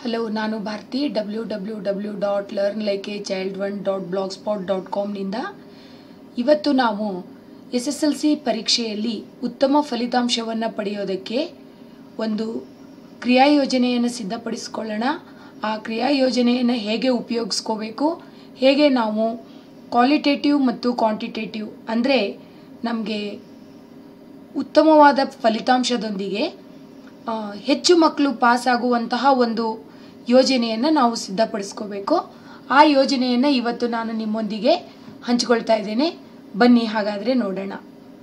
hello ನಾನು Bharathi W W W dot learn like a child one dot blog spot dot ಕಾಮ್ನಿಂದ ಇವತ್ತು ನಾವು S S L C ಪರೀಕ್ಷೆಯಲ್ಲಿ ಉತ್ತಮ ಫಲಿತಾಂಶವನ್ನು ಪಡೆಯೋದಕ್ಕೆ ಒಂದು ಕ್ರಿಯಾ ಯೋಜನೆಯನ್ನು ಸಿದ್ಧಪಡಿಸ್ಕೊಳ್ಳೋಣ ಆ ಕ್ರಿಯಾ ಯೋಜನೆಯನ್ನು ಹೇಗೆ ಉಪಯೋಗಿಸ್ಕೋಬೇಕು ಹೇಗೆ ನಾವು ಕ್ವಾಲಿಟೇಟಿವ್ ಮತ್ತು ಕ್ವಾಂಟಿಟೇಟಿವ್ ಅಂದರೆ ನಮಗೆ ಉತ್ತಮವಾದ ಫಲಿತಾಂಶದೊಂದಿಗೆ ಆ, ಹೆಚ್ಚು ಮಕ್ಕಳು ಪಾಸ್ ಆಗುವಂತಹ ಒಂದು ಯೋಜನೆಯನ್ನು ನಾವು ಸಿದ್ಧಪಡಿಸ್ಕೋಬೇಕು ಆ ಯೋಜನೆಯನ್ನು ಇವತ್ತು ನಾನು ನಿಮ್ಮೊಂದಿಗೆ ಹಂಚಿಕೊಳ್ತಾ ಇದ್ದೇನೆ ಬನ್ನಿ ಹಾಗಾದರೆ ನೋಡೋಣ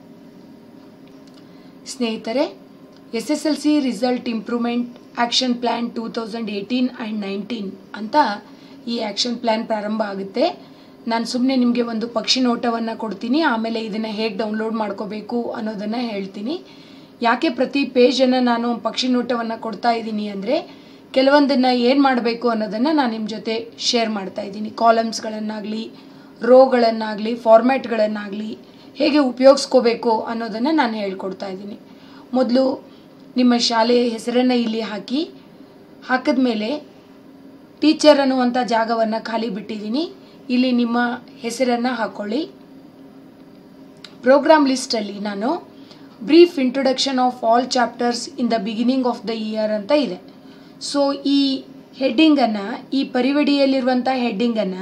ಸ್ನೇಹಿತರೆ S S L C result improvement action plan two thousand eighteen and nineteen ಅಂತ ಈ ಆ್ಯಕ್ಷನ್ ಪ್ಲ್ಯಾನ್ ಪ್ರಾರಂಭ ಆಗುತ್ತೆ ನಾನು ಸುಮ್ಮನೆ ನಿಮಗೆ ಒಂದು ಪಕ್ಷಿ ನೋಟವನ್ನು ಕೊಡ್ತೀನಿ ಆಮೇಲೆ ಇದನ್ನು ಹೇಗೆ ಡೌನ್ಲೋಡ್ ಮಾಡ್ಕೋಬೇಕು ಅನ್ನೋದನ್ನು ಹೇಳ್ತೀನಿ ಯಾಕೆ ಪ್ರತಿ ಪೇಜನ್ನು ನಾನು ಪಕ್ಷಿ ನೋಟವನ್ನು ಕೊಡ್ತಾ ಇದ್ದೀನಿ ಅಂದರೆ ಕೆಲವೊಂದನ್ನು ಏನು ಮಾಡಬೇಕು ಅನ್ನೋದನ್ನು ನಾನು ನಿಮ್ಮ ಜೊತೆ ಶೇರ್ ಮಾಡ್ತಾ ಇದ್ದೀನಿ ಕಾಲಮ್ಸ್ಗಳನ್ನಾಗಲಿ ರೋಗಳನ್ನಾಗಲಿ ಫಾರ್ಮ್ಯಾಟ್ಗಳನ್ನಾಗಲಿ ಹೇಗೆ ಉಪಯೋಗಿಸ್ಕೋಬೇಕು ಅನ್ನೋದನ್ನು ನಾನು ಹೇಳ್ಕೊಡ್ತಾ ಇದ್ದೀನಿ ಮೊದಲು ನಿಮ್ಮ ಶಾಲೆಯ ಹೆಸರನ್ನು ಇಲ್ಲಿ ಹಾಕಿ ಹಾಕಿದ್ಮೇಲೆ ಟೀಚರ್ ಅನ್ನುವಂಥ ಜಾಗವನ್ನು ಖಾಲಿ ಬಿಟ್ಟಿದ್ದೀನಿ ಇಲ್ಲಿ ನಿಮ್ಮ ಹೆಸರನ್ನು ಹಾಕ್ಕೊಳ್ಳಿ ಪ್ರೋಗ್ರಾಮ್ ಲಿಸ್ಟಲ್ಲಿ ನಾನು brief introduction of all chapters in the beginning of the year ಅಂತ ಇದೆ ಸೊ ಈ ಹೆಡ್ಡಿಂಗನ್ನು ಈ ಪರಿವಡಿಯಲ್ಲಿರುವಂಥ ಹೆಡ್ಡಿಂಗನ್ನು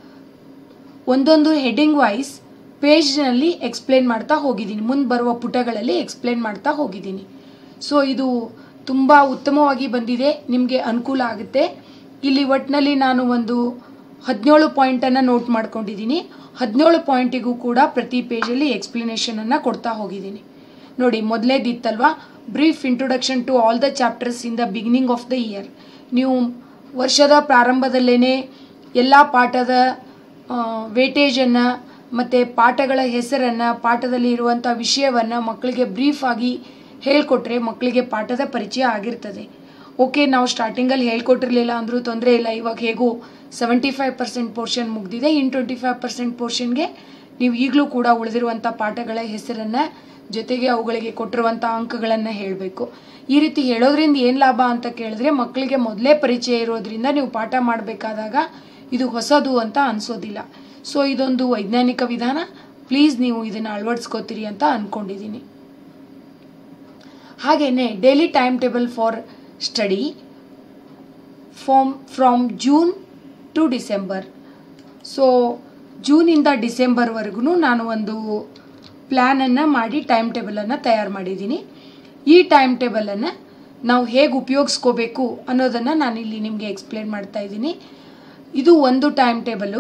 ಒಂದೊಂದು ಹೆಡ್ಡಿಂಗ್ ವೈಸ್ ಪೇಜ್ನಲ್ಲಿ ಎಕ್ಸ್ಪ್ಲೇನ್ ಮಾಡ್ತಾ ಹೋಗಿದ್ದೀನಿ ಮುಂದೆ ಬರುವ ಪುಟಗಳಲ್ಲಿ ಎಕ್ಸ್ಪ್ಲೇನ್ ಮಾಡ್ತಾ ಹೋಗಿದ್ದೀನಿ ಸೊ ಇದು ತುಂಬ ಉತ್ತಮವಾಗಿ ಬಂದಿದೆ ನಿಮಗೆ ಅನುಕೂಲ ಆಗುತ್ತೆ ಇಲ್ಲಿ ಒಟ್ಟಿನಲ್ಲಿ ನಾನು ಒಂದು ಹದಿನೇಳು ಪಾಯಿಂಟನ್ನು ನೋಟ್ ಮಾಡ್ಕೊಂಡಿದ್ದೀನಿ ಹದಿನೇಳು ಪಾಯಿಂಟಿಗೂ ಕೂಡ ಪ್ರತಿ ಪೇಜಲ್ಲಿ ಎಕ್ಸ್ಪ್ಲನೇಷನನ್ನು ಕೊಡ್ತಾ ಹೋಗಿದ್ದೀನಿ ನೋಡಿ ಮೊದಲೇದಿತ್ತಲ್ವಾ brief introduction to all the chapters in the beginning of the year ನೀವು ವರ್ಷದ ಪ್ರಾರಂಭದಲ್ಲೇ ಎಲ್ಲ ಪಾಠದ ವೇಟೇಜನ್ನು ಮತ್ತು ಪಾಠಗಳ ಹೆಸರನ್ನು ಪಾಠದಲ್ಲಿ ಇರುವಂಥ ವಿಷಯವನ್ನು ಮಕ್ಕಳಿಗೆ ಬ್ರೀಫ್ ಆಗಿ ಹೇಳಿಕೊಟ್ರೆ ಮಕ್ಕಳಿಗೆ ಪಾಠದ ಪರಿಚಯ ಆಗಿರ್ತದೆ ಓಕೆ ನಾವು ಸ್ಟಾರ್ಟಿಂಗಲ್ಲಿ ಹೇಳ್ಕೊಟ್ಟಿರಲಿಲ್ಲ ಅಂದರೂ ತೊಂದರೆ ಇಲ್ಲ ಇವಾಗ ಹೇಗೂ ಸೆವೆಂಟಿ ಫೈವ್ ಪರ್ಸೆಂಟ್ ಪೋರ್ಷನ್ ಮುಗ್ದಿದೆ ಇನ್ ಟ್ವೆಂಟಿ ಫೈವ್ ಪರ್ಸೆಂಟ್ ಪೋರ್ಷನ್ಗೆ ನೀವು ಈಗಲೂ ಕೂಡ ಉಳಿದಿರುವಂಥ ಪಾಠಗಳ ಹೆಸರನ್ನು ಜೊತೆಗೆ ಅವುಗಳಿಗೆ ಕೊಟ್ಟಿರುವಂಥ ಅಂಕಗಳನ್ನು ಹೇಳಬೇಕು ಈ ರೀತಿ ಹೇಳೋದ್ರಿಂದ ಏನು ಲಾಭ ಅಂತ ಕೇಳಿದ್ರೆ ಮಕ್ಕಳಿಗೆ ಮೊದಲೇ ಪರಿಚಯ ಇರೋದ್ರಿಂದ ನೀವು ಪಾಠ ಮಾಡಬೇಕಾದಾಗ ಇದು ಹೊಸದು ಅಂತ ಅನಿಸೋದಿಲ್ಲ ಸೊ ಇದೊಂದು ವೈಜ್ಞಾನಿಕ ವಿಧಾನ ಪ್ಲೀಸ್ ನೀವು ಇದನ್ನು ಅಳವಡಿಸ್ಕೋತೀರಿ ಅಂತ ಅಂದ್ಕೊಂಡಿದ್ದೀನಿ ಹಾಗೆಯೇ daily time table for study form from June to December so ಜೂನಿಂದ ಡಿಸೆಂಬರ್ವರೆಗೂ ನಾನು ಒಂದು ಪ್ಲ್ಯಾನನ್ನು ಮಾಡಿ ಟೈಮ್ ಟೇಬಲನ್ನು ತಯಾರು ಮಾಡಿದ್ದೀನಿ ಈ ಟೈಮ್ ಟೇಬಲನ್ನು ನಾವು ಹೇಗೆ ಉಪಯೋಗಿಸ್ಕೋಬೇಕು ಅನ್ನೋದನ್ನು ನಾನು ಇಲ್ಲಿ ನಿಮಗೆ ಎಕ್ಸ್ಪ್ಲೇನ್ ಮಾಡ್ತಾ ಇದ್ದೀನಿ ಇದು ಒಂದು ಟೈಮ್ ಟೇಬಲು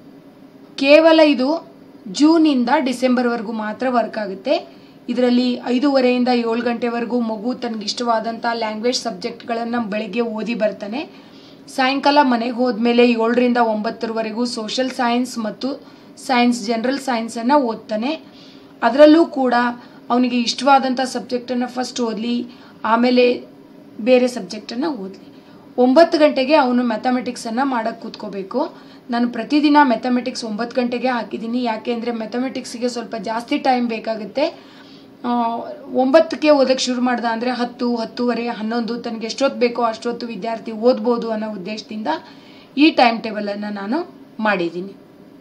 ಕೇವಲ ಇದು ಜೂನಿಂದ ಡಿಸೆಂಬರ್ವರೆಗೂ ಮಾತ್ರ ವರ್ಕ್ ಆಗುತ್ತೆ ಇದರಲ್ಲಿ ಐದೂವರೆಯಿಂದ ಏಳು ಗಂಟೆವರೆಗೂ ಮಗು ತನಗೆ ಇಷ್ಟವಾದಂಥ ಲ್ಯಾಂಗ್ವೇಜ್ ಸಬ್ಜೆಕ್ಟ್ಗಳನ್ನು ಬೆಳಗ್ಗೆ ಓದಿ ಬರ್ತಾನೆ ಸಾಯಂಕಾಲ ಮನೆಗೆ ಹೋದ್ಮೇಲೆ ಏಳರಿಂದ ಒಂಬತ್ತರವರೆಗೂ ಸೋಷಲ್ ಸೈನ್ಸ್ ಮತ್ತು ಸೈನ್ಸ್ ಜನರಲ್ ಸೈನ್ಸನ್ನು ಓದ್ತಾನೆ ಅದರಲ್ಲೂ ಕೂಡ ಅವನಿಗೆ ಇಷ್ಟವಾದಂಥ ಸಬ್ಜೆಕ್ಟನ್ನು ಫಸ್ಟ್ ಓದಲಿ ಆಮೇಲೆ ಬೇರೆ ಸಬ್ಜೆಕ್ಟನ್ನು ಓದಲಿ ಒಂಬತ್ತು ಗಂಟೆಗೆ ಅವನು ಮ್ಯಾಥಮೆಟಿಕ್ಸನ್ನು ಮಾಡೋಕ್ಕೆ ಕೂತ್ಕೋಬೇಕು ನಾನು ಪ್ರತಿದಿನ ಮ್ಯಾಥಮೆಟಿಕ್ಸ್ ಒಂಬತ್ತು ಗಂಟೆಗೆ ಹಾಕಿದ್ದೀನಿ ಯಾಕೆ ಅಂದರೆ ಮ್ಯಾಥಮೆಟಿಕ್ಸಿಗೆ ಸ್ವಲ್ಪ ಜಾಸ್ತಿ ಟೈಮ್ ಬೇಕಾಗುತ್ತೆ ಆ, ಒಂಬತ್ತಕ್ಕೆ ಓದಕ್ಕೆ ಶುರು ಮಾಡ್ದ ಅಂದರೆ ಹತ್ತು ಹತ್ತುವರೆ ಹನ್ನೊಂದು ತನಗೆ ಎಷ್ಟೊತ್ತು ಬೇಕೋ ಅಷ್ಟೊತ್ತು ವಿದ್ಯಾರ್ಥಿ ಓದ್ಬೋದು ಅನ್ನೋ ಉದ್ದೇಶದಿಂದ ಈ ಟೈಮ್ ಟೇಬಲನ್ನು ನಾನು ಮಾಡಿದ್ದೀನಿ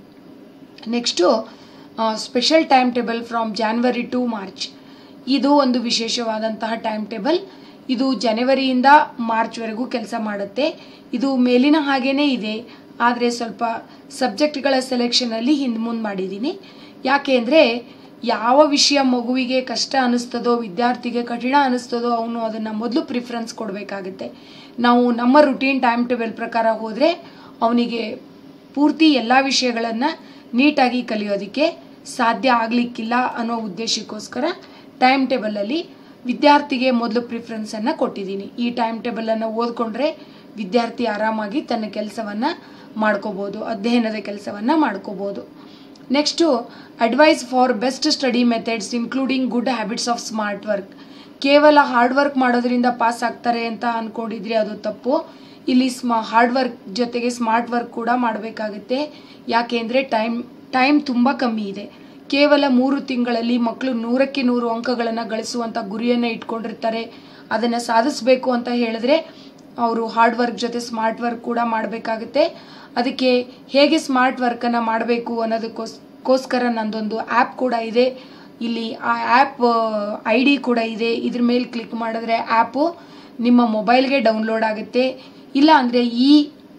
next special time table from January to March ಇದು ಒಂದು ವಿಶೇಷವಾದಂತಹ ಟೈಮ್ ಟೇಬಲ್ ಇದು ಜನವರಿಯಿಂದ ಮಾರ್ಚ್ವರೆಗೂ ಕೆಲಸ ಮಾಡುತ್ತೆ ಇದು ಮೇಲಿನ ಹಾಗೇ ಇದೆ ಆದರೆ ಸ್ವಲ್ಪ ಸಬ್ಜೆಕ್ಟ್ಗಳ ಸೆಲೆಕ್ಷನಲ್ಲಿ ಹಿಂದೆ ಮುಂದೆ ಮಾಡಿದ್ದೀನಿ ಯಾಕೆ ಅಂದರೆ ಯಾವ ವಿಷಯ ಮಗುವಿಗೆ ಕಷ್ಟ ಅನ್ನಿಸ್ತದೋ ವಿದ್ಯಾರ್ಥಿಗೆ ಕಠಿಣ ಅನ್ನಿಸ್ತದೋ ಅವನು ಅದನ್ನು ಮೊದಲು ಪ್ರಿಫರೆನ್ಸ್ ಕೊಡಬೇಕಾಗುತ್ತೆ ನಾವು ನಮ್ಮ ರುಟೀನ್ ಟೈಮ್ ಟೇಬಲ್ ಪ್ರಕಾರ ಹೋದರೆ ಅವನಿಗೆ ಪೂರ್ತಿ ಎಲ್ಲ ವಿಷಯಗಳನ್ನು ನೀಟಾಗಿ ಕಲಿಯೋದಕ್ಕೆ ಸಾಧ್ಯ ಆಗಲಿಕ್ಕಿಲ್ಲ ಅನ್ನೋ ಉದ್ದೇಶಕ್ಕೋಸ್ಕರ ಟೈಮ್ ಟೇಬಲಲ್ಲಿ ವಿದ್ಯಾರ್ಥಿಗೆ ಮೊದಲು ಪ್ರಿಫರೆನ್ಸನ್ನು ಕೊಟ್ಟಿದ್ದೀನಿ ಈ ಟೈಮ್ ಟೇಬಲನ್ನು ಓದ್ಕೊಂಡ್ರೆ ವಿದ್ಯಾರ್ಥಿ ಆರಾಮಾಗಿ ತನ್ನ ಕೆಲಸವನ್ನು ಮಾಡ್ಕೋಬೋದು ಅಧ್ಯಯನದ ಕೆಲಸವನ್ನು ಮಾಡ್ಕೋಬೋದು next advice for best study methods including good habits of smart work ಕೇವಲ ಹಾರ್ಡ್ ವರ್ಕ್ ಮಾಡೋದ್ರಿಂದ ಪಾಸ್ ಆಗ್ತಾರೆ ಅಂತ ಅಂದ್ಕೊಂಡಿದ್ರೆ ಅದು ತಪ್ಪು ಇಲ್ಲಿ ಸ್ಮಾ ಹಾರ್ಡ್ ವರ್ಕ್ ಜೊತೆಗೆ ಸ್ಮಾರ್ಟ್ ವರ್ಕ್ ಕೂಡ ಮಾಡಬೇಕಾಗುತ್ತೆ ಯಾಕೆಂದರೆ ಟೈಮ್ ಟೈಮ್ ತುಂಬ ಕಮ್ಮಿ ಇದೆ ಕೇವಲ ಮೂರು ತಿಂಗಳಲ್ಲಿ ಮಕ್ಕಳು ನೂರಕ್ಕೆ ನೂರು ಅಂಕಗಳನ್ನು ಗಳಿಸುವಂಥ ಗುರಿಯನ್ನು ಇಟ್ಕೊಂಡಿರ್ತಾರೆ ಅದನ್ನು ಸಾಧಿಸಬೇಕು ಅಂತ ಹೇಳಿದ್ರೆ ಅವರು ಹಾರ್ಡ್ ವರ್ಕ್ ಜೊತೆ ಸ್ಮಾರ್ಟ್ ವರ್ಕ್ ಕೂಡ ಮಾಡಬೇಕಾಗುತ್ತೆ ಅದಕ್ಕೆ ಹೇಗೆ ಸ್ಮಾರ್ಟ್ ವರ್ಕನ್ನು ಮಾಡಬೇಕು ಅನ್ನೋದಕ್ಕೋಸ್ಕರ ನಂದೊಂದು ಆ್ಯಪ್ ಕೂಡ ಇದೆ ಇಲ್ಲಿ ಆ ಆ್ಯಪ್ ಐ ಡಿ ಕೂಡ ಇದೆ ಇದ್ರ ಮೇಲೆ ಕ್ಲಿಕ್ ಮಾಡಿದ್ರೆ ಆ್ಯಪು ನಿಮ್ಮ ಮೊಬೈಲ್ಗೆ ಡೌನ್ಲೋಡ್ ಆಗುತ್ತೆ ಇಲ್ಲ ಅಂದರೆ ಈ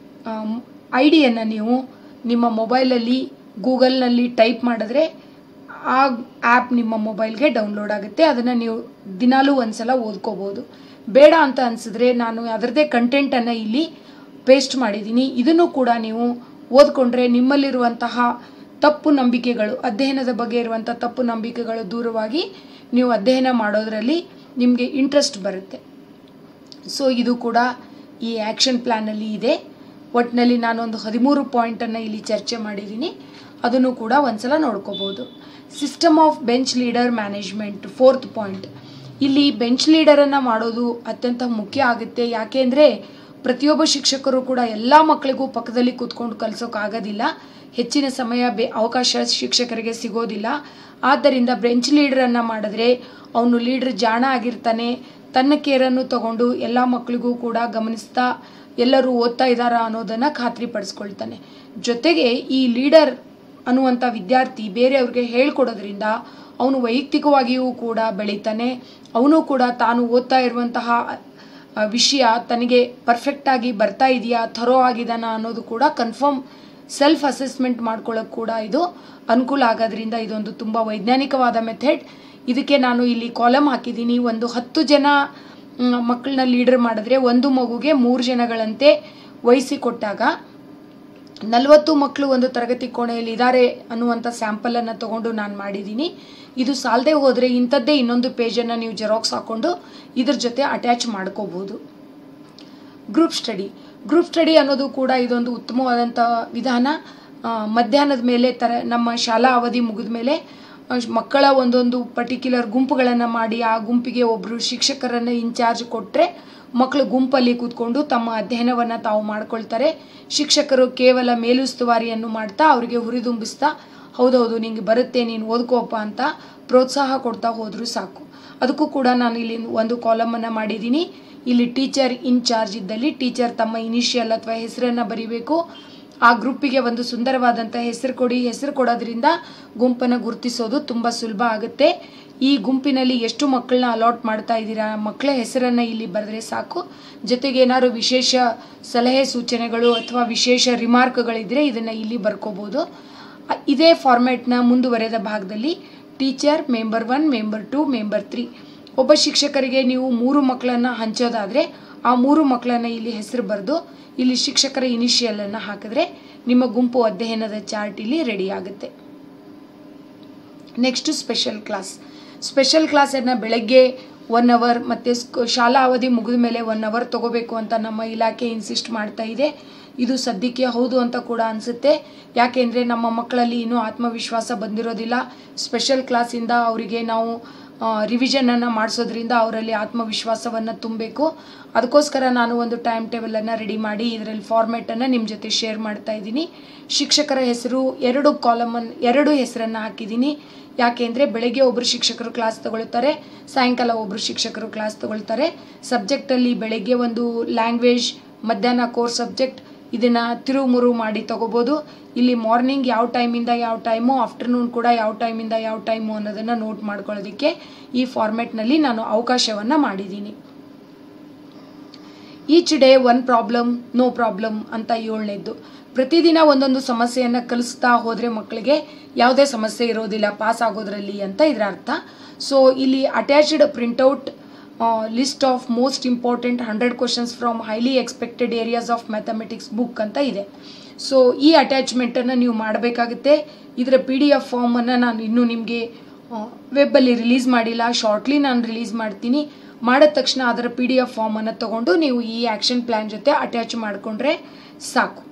ಐ ಡಿಯನ್ನು ನೀವು ನಿಮ್ಮ ಮೊಬೈಲಲ್ಲಿ ಗೂಗಲ್ನಲ್ಲಿ ಟೈಪ್ ಮಾಡಿದ್ರೆ ಆ ಆ್ಯಪ್ ನಿಮ್ಮ ಮೊಬೈಲ್ಗೆ ಡೌನ್ಲೋಡ್ ಆಗುತ್ತೆ ಅದನ್ನು ನೀವು ದಿನಾಲೂ ಒಂದ್ಸಲ ಓದ್ಕೋಬೋದು ಬೇಡ ಅಂತ ಅನಿಸಿದ್ರೆ ನಾನು ಅದರದ್ದೇ ಕಂಟೆಂಟನ್ನು ಇಲ್ಲಿ ಪೇಸ್ಟ್ ಮಾಡಿದ್ದೀನಿ ಇದನ್ನು ಕೂಡ ನೀವು ಓದ್ಕೊಂಡ್ರೆ ನಿಮ್ಮಲ್ಲಿರುವಂತಹ ತಪ್ಪು ನಂಬಿಕೆಗಳು ಅಧ್ಯಯನದ ಬಗ್ಗೆ ಇರುವಂಥ ತಪ್ಪು ನಂಬಿಕೆಗಳು ದೂರವಾಗಿ ನೀವು ಅಧ್ಯಯನ ಮಾಡೋದರಲ್ಲಿ ನಿಮಗೆ ಇಂಟ್ರೆಸ್ಟ್ ಬರುತ್ತೆ ಸೊ ಇದು ಕೂಡ ಈ ಆ್ಯಕ್ಷನ್ ಪ್ಲ್ಯಾನಲ್ಲಿ ಇದೆ ಒಟ್ಟಿನಲ್ಲಿ ನಾನೊಂದು ಹದಿಮೂರು ಪಾಯಿಂಟನ್ನು ಇಲ್ಲಿ ಚರ್ಚೆ ಮಾಡಿದ್ದೀನಿ ಅದನ್ನು ಕೂಡ ಒಂದ್ಸಲ ನೋಡ್ಕೋಬೋದು system of bench leader management fourth point ಇಲ್ಲಿ ಬೆಂಚ್ ಲೀಡರನ್ನು ಮಾಡೋದು ಅತ್ಯಂತ ಮುಖ್ಯ ಆಗುತ್ತೆ ಯಾಕೆ ಅಂದರೆ ಪ್ರತಿಯೊಬ್ಬ ಶಿಕ್ಷಕರು ಕೂಡ ಎಲ್ಲ ಮಕ್ಕಳಿಗೂ ಪಕ್ಕದಲ್ಲಿ ಕೂತ್ಕೊಂಡು ಕಲಿಸೋಕ್ಕಾಗೋದಿಲ್ಲ ಹೆಚ್ಚಿನ ಸಮಯ ಬೆ ಅವಕಾಶ ಶಿಕ್ಷಕರಿಗೆ ಸಿಗೋದಿಲ್ಲ ಆದ್ದರಿಂದ ಬೆಂಚ್ ಲೀಡರನ್ನು ಮಾಡಿದ್ರೆ ಅವನು ಲೀಡರ್ ಜಾಣ ಆಗಿರ್ತಾನೆ ತನ್ನ ಕೇರನ್ನು ತಗೊಂಡು ಎಲ್ಲ ಮಕ್ಕಳಿಗೂ ಕೂಡ ಗಮನಿಸ್ತಾ ಎಲ್ಲರೂ ಓದ್ತಾ ಇದ್ದಾರಾ ಅನ್ನೋದನ್ನು ಖಾತ್ರಿಪಡಿಸ್ಕೊಳ್ತಾನೆ ಜೊತೆಗೆ ಈ ಲೀಡರ್ ಅನ್ನುವಂಥ ವಿದ್ಯಾರ್ಥಿ ಬೇರೆಯವ್ರಿಗೆ ಹೇಳ್ಕೊಡೋದ್ರಿಂದ ಅವನು ವೈಯಕ್ತಿಕವಾಗಿಯೂ ಕೂಡ ಬೆಳೀತಾನೆ ಅವನು ಕೂಡ ತಾನು ಓದ್ತಾ ಇರುವಂತಹ ಆ, ವಿಷಯ ತನಗೆ ಪರ್ಫೆಕ್ಟಾಗಿ ಬರ್ತಾ ಇದೆಯಾ ಥರೋ ಆಗಿದಾನ ಅನ್ನೋದು ಕೂಡ ಕನ್ಫರ್ಮ್ ಸೆಲ್ಫ್ ಅಸೆಸ್ಮೆಂಟ್ ಮಾಡ್ಕೊಳ್ಳೋಕೆ ಕೂಡ ಇದು ಅನುಕೂಲ ಆಗೋದ್ರಿಂದ ಇದೊಂದು ತುಂಬ ವೈಜ್ಞಾನಿಕವಾದ ಮೆಥಡ್ ಇದಕ್ಕೆ ನಾನು ಇಲ್ಲಿ ಕಾಲಮ್ ಹಾಕಿದ್ದೀನಿ ಒಂದು ಹತ್ತು ಜನ ಮ್, ಮಕ್ಕಳನ್ನ ಲೀಡರ್ ಮಾಡಿದ್ರೆ ಒಂದು ಮಗುಗೆ ಮೂರು ಜನಗಳಂತೆ ವಹಿಸಿಕೊಟ್ಟಾಗ ನಲವತ್ತು ಮಕ್ಕಳು ಒಂದು ತರಗತಿ ಕೋಣೆಯಲ್ಲಿ ಇದ್ದಾರೆ ಅನ್ನುವಂಥ ಸ್ಯಾಂಪಲನ್ನು ತಗೊಂಡು ನಾನು ಮಾಡಿದ್ದೀನಿ ಇದು ಸಾಲದೆ ಹೋದರೆ ಇಂಥದ್ದೇ ಇನ್ನೊಂದು ಪೇಜನ್ನು ನೀವು ಜೆರಾಕ್ಸ್ ಹಾಕ್ಕೊಂಡು ಇದ್ರ ಜೊತೆ ಅಟ್ಯಾಚ್ ಮಾಡ್ಕೋಬೋದು ಗ್ರೂಪ್ ಸ್ಟಡಿ ಗ್ರೂಪ್ ಸ್ಟಡಿ ಅನ್ನೋದು ಕೂಡ ಇದೊಂದು ಉತ್ತಮವಾದಂಥ ವಿಧಾನ ಆ, ಮಧ್ಯಾಹ್ನದ ಮೇಲೆ ತರ ನಮ್ಮ ಶಾಲಾ ಅವಧಿ ಮುಗಿದ ಮೇಲೆ ಆ, ಮಕ್ಕಳ ಒಂದೊಂದು ಪರ್ಟಿಕ್ಯುಲರ್ ಗುಂಪುಗಳನ್ನು ಮಾಡಿ ಆ ಗುಂಪಿಗೆ ಒಬ್ಬರು ಶಿಕ್ಷಕರನ್ನು ಇನ್ಚಾರ್ಜ್ ಕೊಟ್ಟರೆ ಮಕ್ಕಳು ಗುಂಪಲ್ಲಿ ಕೂತ್ಕೊಂಡು ತಮ್ಮ ಅಧ್ಯಯನವನ್ನು ತಾವು ಮಾಡ್ಕೊಳ್ತಾರೆ ಶಿಕ್ಷಕರು ಕೇವಲ ಮೇಲುಸ್ತುವಾರಿಯನ್ನು ಮಾಡ್ತಾ ಅವರಿಗೆ ಹುರಿದುಂಬಿಸ್ತಾ ಹೌದೌದು ನಿಂಗೆ ಬರುತ್ತೆ ನೀನು ಓದ್ಕೋಪ್ಪ ಅಂತ ಪ್ರೋತ್ಸಾಹ ಕೊಡ್ತಾ ಹೋದರೂ ಸಾಕು ಅದಕ್ಕೂ ಕೂಡ ನಾನು ಇಲ್ಲಿ ಒಂದು ಕಾಲಮನ್ನು ಮಾಡಿದ್ದೀನಿ ಇಲ್ಲಿ ಟೀಚರ್ ಇನ್ಚಾರ್ಜ್ ಇದ್ದಲ್ಲಿ ಟೀಚರ್ ತಮ್ಮ ಇನಿಷಿಯಲ್ ಅಥವಾ ಹೆಸರನ್ನು ಬರಿಬೇಕು ಆ ಗ್ರೂಪಿಗೆ ಒಂದು ಸುಂದರವಾದಂಥ ಹೆಸರು ಕೊಡಿ ಹೆಸರು ಕೊಡೋದ್ರಿಂದ ಗುಂಪನ್ನು ಗುರುತಿಸೋದು ತುಂಬ ಸುಲಭ ಆಗುತ್ತೆ ಈ ಗುಂಪಿನಲ್ಲಿ ಎಷ್ಟು ಮಕ್ಕಳನ್ನ ಅಲಾಟ್ ಮಾಡ್ತಾ ಇದ್ದೀರಾ ಮಕ್ಕಳ ಹೆಸರನ್ನು ಇಲ್ಲಿ ಬರೆದ್ರೆ ಸಾಕು ಜೊತೆಗೆ ಏನಾದ್ರು ವಿಶೇಷ ಸಲಹೆ ಸೂಚನೆಗಳು ಅಥವಾ ವಿಶೇಷ ರಿಮಾರ್ಕ್ಗಳಿದ್ರೆ ಇದನ್ನು ಇಲ್ಲಿ ಬರ್ಕೋಬೋದು ಅ- ಇದೇ ಫಾರ್ಮ್ಯಾಟ್ನ ಮುಂದುವರೆದ ಭಾಗದಲ್ಲಿ teacher member one member two member three ಒಬ್ಬ ಶಿಕ್ಷಕರಿಗೆ ನೀವು ಮೂರು ಮಕ್ಕಳನ್ನು ಹಂಚೋದಾದರೆ ಆ ಮೂರು ಮಕ್ಕಳನ್ನು ಇಲ್ಲಿ ಹೆಸರು ಬರೆದು ಇಲ್ಲಿ ಶಿಕ್ಷಕರ ಇನಿಷಿಯಲನ್ನು ಹಾಕಿದ್ರೆ ನಿಮ್ಮ ಗುಂಪು ಅಧ್ಯಯನದ ಚಾರ್ಟ್ ಇಲ್ಲಿ ರೆಡಿ ಆಗುತ್ತೆ ನೆಕ್ಸ್ಟು ಸ್ಪೆಷಲ್ ಕ್ಲಾಸ್ ಸ್ಪೆಷಲ್ ಕ್ಲಾಸನ್ನು ಬೆಳಗ್ಗೆ ಒನ್ ಅವರ್ ಮತ್ತು ಸ್ಕ್ ಶಾಲಾ ಅವಧಿ ಮುಗಿದ ಮೇಲೆ ಒನ್ ಅವರ್ ತಗೋಬೇಕು ಅಂತ ನಮ್ಮ ಇಲಾಖೆ ಇನ್ಸಿಸ್ಟ್ ಮಾಡ್ತಾ ಇದೆ ಇದು ಸದ್ಯಕ್ಕೆ ಹೌದು ಅಂತ ಕೂಡ ಅನಿಸುತ್ತೆ ಯಾಕೆಂದರೆ ನಮ್ಮ ಮಕ್ಕಳಲ್ಲಿ ಇನ್ನೂ ಆತ್ಮವಿಶ್ವಾಸ ಬಂದಿರೋದಿಲ್ಲ ಸ್ಪೆಷಲ್ ಕ್ಲಾಸಿಂದ ಅವರಿಗೆ ನಾವು ರಿವಿಷನನ್ನು ಮಾಡಿಸೋದ್ರಿಂದ ಅವರಲ್ಲಿ ಆತ್ಮವಿಶ್ವಾಸವನ್ನು ತುಂಬಬೇಕು ಅದಕ್ಕೋಸ್ಕರ ನಾನು ಒಂದು ಟೈಮ್ ಟೇಬಲನ್ನು ರೆಡಿ ಮಾಡಿ ಇದರಲ್ಲಿ ಫಾರ್ಮೆಟನ್ನು ನಿಮ್ಮ ಜೊತೆ ಶೇರ್ ಮಾಡ್ತಾ ಇದ್ದೀನಿ ಶಿಕ್ಷಕರ ಹೆಸರು ಎರಡು ಕಾಲಮನ್ನು ಎರಡು ಹೆಸರನ್ನು ಹಾಕಿದ್ದೀನಿ ಯಾಕೆಂದರೆ ಬೆಳಗ್ಗೆ ಒಬ್ಬರು ಶಿಕ್ಷಕರು ಕ್ಲಾಸ್ ತಗೊಳ್ತಾರೆ ಸಾಯಂಕಾಲ ಒಬ್ಬರು ಶಿಕ್ಷಕರು ಕ್ಲಾಸ್ ತಗೊಳ್ತಾರೆ ಸಬ್ಜೆಕ್ಟಲ್ಲಿ ಬೆಳಗ್ಗೆ ಒಂದು ಲ್ಯಾಂಗ್ವೇಜ್ ಮಧ್ಯಾಹ್ನ ಕೋರ್ ಸಬ್ಜೆಕ್ಟ್ ಇದನ್ನು ತಿರುಮುರು ಮಾಡಿ ತಗೋಬೋದು ಇಲ್ಲಿ ಮಾರ್ನಿಂಗ್ ಯಾವ ಟೈಮಿಂದ ಯಾವ ಟೈಮು ಆಫ್ಟರ್ನೂನ್ ಕೂಡ ಯಾವ ಟೈಮಿಂದ ಯಾವ ಟೈಮು ಅನ್ನೋದನ್ನು ನೋಟ್ ಮಾಡ್ಕೊಳ್ಳೋದಕ್ಕೆ ಈ ಫಾರ್ಮೆಟ್ನಲ್ಲಿ ನಾನು ಅವಕಾಶವನ್ನು ಮಾಡಿದ್ದೀನಿ each day one problem no problem ಅಂತ ಏಳನೇದ್ದು ಪ್ರತಿದಿನ ಒಂದೊಂದು ಸಮಸ್ಯೆಯನ್ನು ಕಲಿಸ್ತಾ ಹೋದರೆ ಮಕ್ಕಳಿಗೆ ಯಾವುದೇ ಸಮಸ್ಯೆ ಇರೋದಿಲ್ಲ ಪಾಸ್ ಆಗೋದ್ರಲ್ಲಿ ಅಂತ ಇದರ ಅರ್ಥ ಸೊ ಇಲ್ಲಿ attached printout list of most important hundred questions from highly expected areas of mathematics book ಅಂತ ಇದೆ ಸೊ ಈ ಅಟ್ಯಾಚ್ಮೆಂಟನ್ನು ನೀವು ಮಾಡಬೇಕಾಗುತ್ತೆ ಇದರ ಪಿ ಡಿ ಎಫ್ ಫಾರ್ಮನ್ನು ನಾನು ಇನ್ನೂ ನಿಮಗೆ ವೆಬ್ಬಲ್ಲಿ ರಿಲೀಸ್ ಮಾಡಿಲ್ಲ ಶಾರ್ಟ್ಲಿ ನಾನು ರಿಲೀಸ್ ಮಾಡ್ತೀನಿ ಮಾಡಿದ ತಕ್ಷಣ ಅದರ ಪಿ ಡಿ ಎಫ್ ಫಾರ್ಮನ್ನು ತೊಗೊಂಡು ನೀವು ಈ ಆ್ಯಕ್ಷನ್ ಪ್ಲ್ಯಾನ್ ಜೊತೆ ಅಟ್ಯಾಚ್ ಮಾಡಿಕೊಂಡ್ರೆ ಸಾಕು